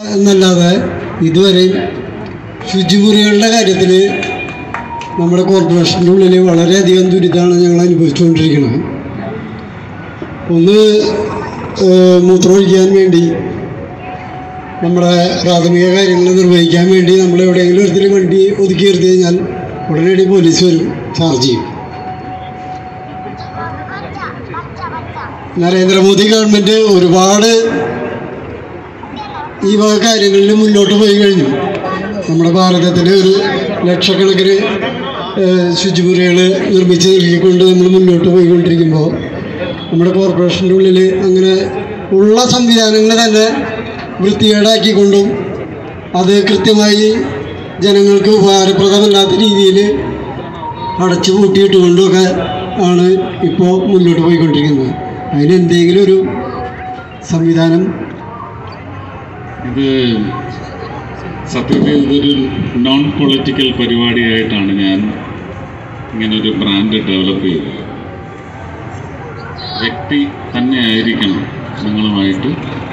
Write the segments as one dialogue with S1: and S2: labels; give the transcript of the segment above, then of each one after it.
S1: എന്നല്ലാതെ ഇതുവരെയും ശുചിമുറികളുടെ കാര്യത്തിൽ നമ്മുടെ കോർപ്പറേഷൻ്റെ ഉള്ളിൽ വളരെയധികം ദുരിതമാണ് ഞങ്ങൾ അനുഭവിച്ചുകൊണ്ടിരിക്കുന്നത് ഒന്ന് ഏഹ്, മൂത്രമൊഴിക്കാൻ വേണ്ടി നമ്മുടെ പ്രാഥമിക കാര്യങ്ങൾ നിർവഹിക്കാൻ വേണ്ടി നമ്മൾ എവിടെയെങ്കിലും ഒരു വണ്ടി ഒതുക്കി നിർത്തി കഴിഞ്ഞാൽ ഉടനടി പോലീസ് വരും ചാർജ് ചെയ്യും നരേന്ദ്രമോദി ഗവൺമെൻറ് ഒരുപാട് ഈ വക കാര്യങ്ങളിൽ മുന്നോട്ട് പോയി കഴിഞ്ഞു നമ്മുടെ ഭാരതത്തിന് ഒരു ലക്ഷക്കണക്കിന് ഏഹ്, ശുചിമുറികൾ നിർമ്മിച്ച് നൽകിക്കൊണ്ട് നമ്മൾ മുന്നോട്ട് പോയിക്കൊണ്ടിരിക്കുമ്പോൾ നമ്മുടെ കോർപ്പറേഷൻ്റെ ഉള്ളിൽ അങ്ങനെ ഉള്ള സംവിധാനങ്ങൾ തന്നെ വൃത്തികേടാക്കിക്കൊണ്ടും അത് കൃത്യമായി ജനങ്ങൾക്ക് ഉപകാരപ്രദമല്ലാത്ത രീതിയിൽ അടച്ചു പൂട്ടിയിട്ടുകൊണ്ടൊക്കെ ആണ് ഇപ്പോൾ മുന്നോട്ട് പോയിക്കൊണ്ടിരിക്കുന്നത് അതിന് എന്തെങ്കിലും ഒരു സംവിധാനം
S2: ഇത് സത്യത്തിൽ ഇതൊരു നോൺ പൊളിറ്റിക്കൽ പരിപാടിയായിട്ടാണ് ഞാൻ ഇങ്ങനൊരു ബ്രാൻഡ് ഡെവലപ്പ് ചെയ്തത് വ്യക്തി തന്നെ ആയിരിക്കണം നിങ്ങളുമായിട്ട്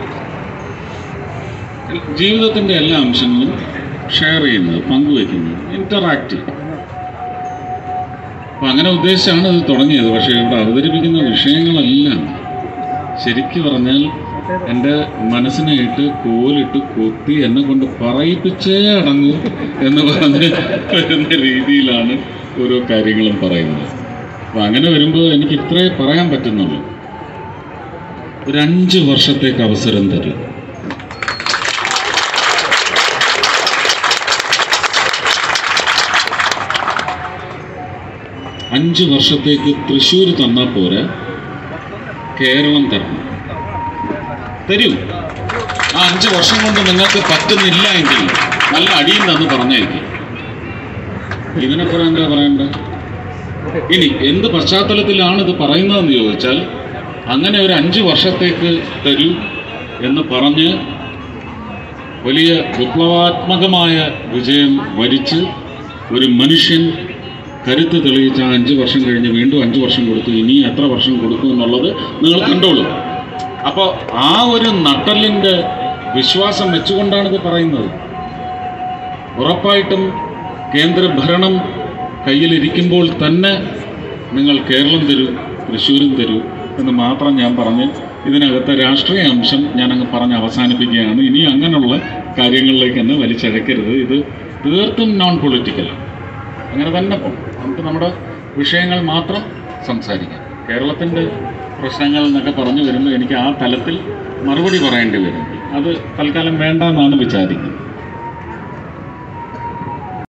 S2: ജീവിതത്തിൻ്റെ എല്ലാ അംശങ്ങളും ഷെയർ ചെയ്യുന്നത് പങ്കുവയ്ക്കുന്നത് ഇൻറ്ററാക്റ്റീവ് അപ്പം അങ്ങനെ ഉദ്ദേശിച്ചാണ് ഇത് തുടങ്ങിയത് പക്ഷേ ഇവിടെ അവതരിപ്പിക്കുന്ന വിഷയങ്ങളെല്ലാം ശരിക്കു പറഞ്ഞാൽ എൻ്റെ മനസ്സിനെ ഇട്ട് കോലിട്ട് കൊത്തി എന്നെ കൊണ്ട് പറയിപ്പിച്ചേ അടങ്ങൂ എന്ന് പറഞ്ഞ് വരുന്ന രീതിയിലാണ് ഓരോ കാര്യങ്ങളും പറയുന്നത് അപ്പം അങ്ങനെ വരുമ്പോൾ എനിക്ക് ഇത്രേ പറയാൻ പറ്റുന്നുള്ളൂ ഒരു അഞ്ച് വർഷത്തേക്ക് അവസരം തരും അഞ്ച് വർഷത്തേക്ക് തൃശ്ശൂർ തന്നാൽ പോരാ കേരളം തരണം തരൂ ആ അഞ്ച് വർഷം കൊണ്ട് നിങ്ങൾക്ക് പറ്റുന്നില്ല എങ്കിൽ നല്ല അടിയും തന്ന് പറഞ്ഞേക്കും ഇതിനപ്പുറം എന്താ പറയണ്ട ഇനി എന്ത് പശ്ചാത്തലത്തിലാണ് ഇത് പറയുന്നതെന്ന് ചോദിച്ചാൽ അങ്ങനെ ഒരു അഞ്ച് വർഷത്തേക്ക് തരൂ എന്ന് പറഞ്ഞ് വലിയ വിപ്ലവാത്മകമായ വിജയം വരിച്ച് ഒരു മനുഷ്യൻ കരുത്ത് തെളിയിച്ച ആ അഞ്ച് വർഷം കഴിഞ്ഞ് വീണ്ടും അഞ്ച് വർഷം കൊടുത്തു ഇനി എത്ര വർഷം കൊടുക്കും എന്നുള്ളത് നിങ്ങൾ കണ്ടോളൂ അപ്പോൾ ആ ഒരു നട്ടലിൻ്റെ വിശ്വാസം വെച്ചുകൊണ്ടാണ് ഇത് പറയുന്നത് ഉറപ്പായിട്ടും കേന്ദ്ര ഭരണം കയ്യിലിരിക്കുമ്പോൾ തന്നെ നിങ്ങൾ കേരളം തരൂ തൃശ്ശൂരും തരൂ എന്ന് മാത്രം ഞാൻ പറഞ്ഞ് ഇതിനകത്തെ രാഷ്ട്രീയ അംശം ഞാൻ അങ്ങ് പറഞ്ഞ് അവസാനിപ്പിക്കുകയാണ് ഇനി അങ്ങനെയുള്ള കാര്യങ്ങളിലേക്ക് തന്നെ വലിച്ചഴക്കരുത് ഇത് തീർത്തും നോൺ പൊളിറ്റിക്കലാണ് അങ്ങനെ തന്നെ പോകും നമുക്ക് നമ്മുടെ വിഷയങ്ങൾ മാത്രം സംസാരിക്കാം കേരളത്തിൻ്റെ പ്രശ്നങ്ങൾ എന്നൊക്കെ പറഞ്ഞു വരുമ്പോൾ എനിക്ക് ആ തലത്തിൽ മറുപടി പറയേണ്ടി വരും അത് തൽക്കാലം വേണ്ട എന്നാണ് വിചാരിക്കുന്നത്